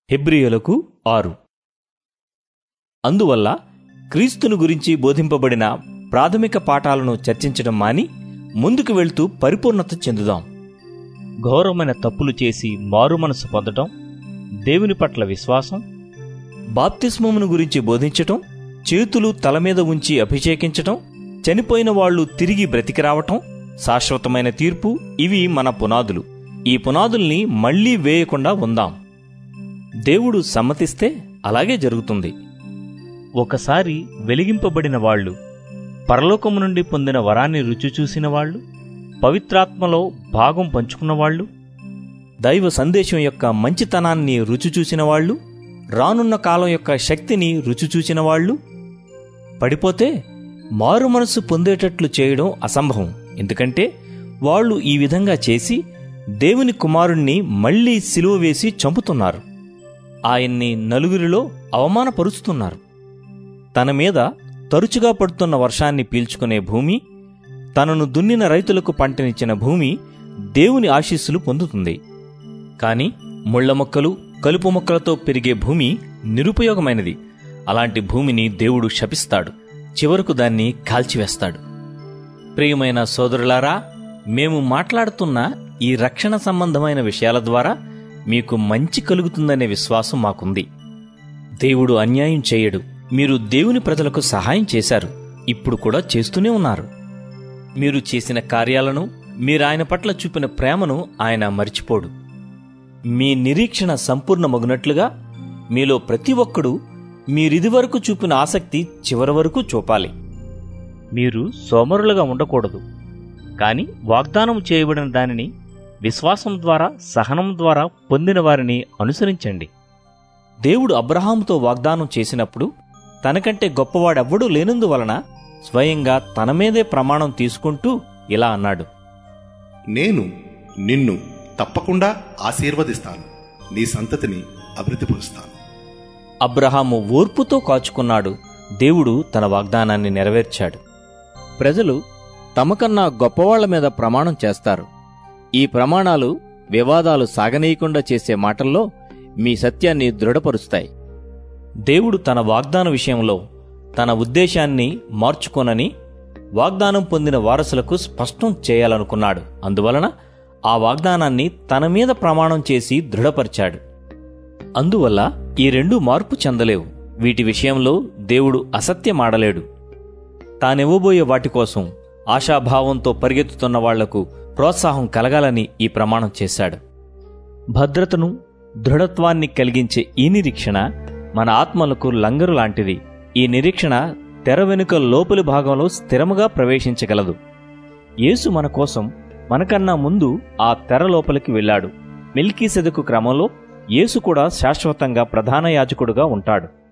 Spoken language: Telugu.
హెబ్రియులకు ఆరు అందువల్ల క్రీస్తును గురించి బోధింపబడిన ప్రాథమిక పాఠాలను చర్చించడం మాని ముందుకు వెళ్తూ పరిపూర్ణత చెందుదాం ఘోరమైన తప్పులు చేసి మారు మనసు పొందటం దేవుని పట్ల విశ్వాసం బాప్తిస్మమును గురించి బోధించటం చేతులు తల మీద ఉంచి అభిషేకించటం చనిపోయిన వాళ్ళు తిరిగి బ్రతికి రావటం శాశ్వతమైన తీర్పు ఇవి మన పునాదులు ఈ పునాదుల్ని మళ్లీ వేయకుండా ఉందాం దేవుడు సమ్మతిస్తే అలాగే జరుగుతుంది ఒకసారి వెలిగింపబడిన వాళ్ళు పరలోకము నుండి పొందిన వరాన్ని రుచి చూసిన వాళ్ళు పవిత్రాత్మలో భాగం పంచుకున్న వాళ్ళు దైవ సందేశం యొక్క మంచితనాన్ని రుచి చూసిన వాళ్ళు రానున్న కాలం యొక్క శక్తిని రుచి చూచిన వాళ్ళు పడిపోతే మారు మనసు పొందేటట్లు చేయడం అసంభవం ఎందుకంటే వాళ్ళు ఈ విధంగా చేసి దేవుని కుమారుణ్ణి మళ్లీ సిలువ వేసి చంపుతున్నారు ఆయన్ని నలుగురిలో అవమానపరుస్తున్నారు తన మీద తరచుగా పడుతున్న వర్షాన్ని పీల్చుకునే భూమి తనను దున్నిన రైతులకు పంటనిచ్చిన భూమి దేవుని ఆశీస్సులు పొందుతుంది కాని ముళ్ల మొక్కలు కలుపు మొక్కలతో పెరిగే భూమి నిరుపయోగమైనది అలాంటి భూమిని దేవుడు శపిస్తాడు చివరకు దాన్ని కాల్చివేస్తాడు ప్రియమైన సోదరులారా మేము మాట్లాడుతున్న ఈ రక్షణ సంబంధమైన విషయాల ద్వారా మీకు మంచి కలుగుతుందనే విశ్వాసం మాకుంది దేవుడు అన్యాయం చేయడు మీరు దేవుని ప్రజలకు సహాయం చేశారు ఇప్పుడు కూడా చేస్తూనే ఉన్నారు మీరు చేసిన కార్యాలను మీరు ఆయన పట్ల చూపిన ప్రేమను ఆయన మరిచిపోడు మీ నిరీక్షణ సంపూర్ణమగునట్లుగా మీలో ప్రతి ఒక్కడూ మీరిదివరకు చూపిన ఆసక్తి చివరి వరకు చూపాలి మీరు సోమరులుగా ఉండకూడదు కాని వాగ్దానం చేయబడిన దానిని విశ్వాసం ద్వారా సహనం ద్వారా పొందిన వారిని అనుసరించండి దేవుడు అబ్రహాముతో వాగ్దానం చేసినప్పుడు తనకంటే గొప్పవాడెవ్వడూ లేనందువలన స్వయంగా తన మీదే ప్రమాణం తీసుకుంటూ ఇలా అన్నాడు నేను నిన్ను తప్పకుండా ఆశీర్వదిస్తాను నీ సంతతిని అభివృద్ధిపరుస్తాను అబ్రహాము ఓర్పుతో కాచుకున్నాడు దేవుడు తన వాగ్దానాన్ని నెరవేర్చాడు ప్రజలు తమకన్నా గొప్పవాళ్ల మీద ప్రమాణం చేస్తారు ఈ ప్రమాణాలు వివాదాలు సాగనీయకుండా చేసే మాటల్లో మీ సత్యాన్ని దృఢపరుస్తాయి దేవుడు తన వాగ్దాన విషయంలో తన ఉద్దేశాన్ని మార్చుకోనని వాగ్దానం పొందిన వారసులకు స్పష్టం చేయాలనుకున్నాడు అందువలన ఆ వాగ్దానాన్ని తన మీద ప్రమాణం చేసి దృఢపరిచాడు అందువల్ల ఈ రెండు మార్పు చెందలేవు వీటి విషయంలో దేవుడు అసత్యమాడలేడు తానివ్వబోయే వాటి కోసం ఆశాభావంతో పరిగెత్తుతున్న వాళ్లకు ప్రోత్సాహం కలగాలని ఈ ప్రమాణం చేశాడు భద్రతను దృఢత్వాన్ని కలిగించే ఈ నిరీక్షణ మన ఆత్మలకు లంగరు లాంటిది ఈ నిరీక్షణ తెర వెనుక లోపలి భాగంలో స్థిరముగా ప్రవేశించగలదు యేసు మన కోసం మనకన్నా ముందు ఆ తెర లోపలికి వెళ్ళాడు మిల్కీ సెదకు క్రమంలో యేసు కూడా శాశ్వతంగా ప్రధాన యాజకుడుగా ఉంటాడు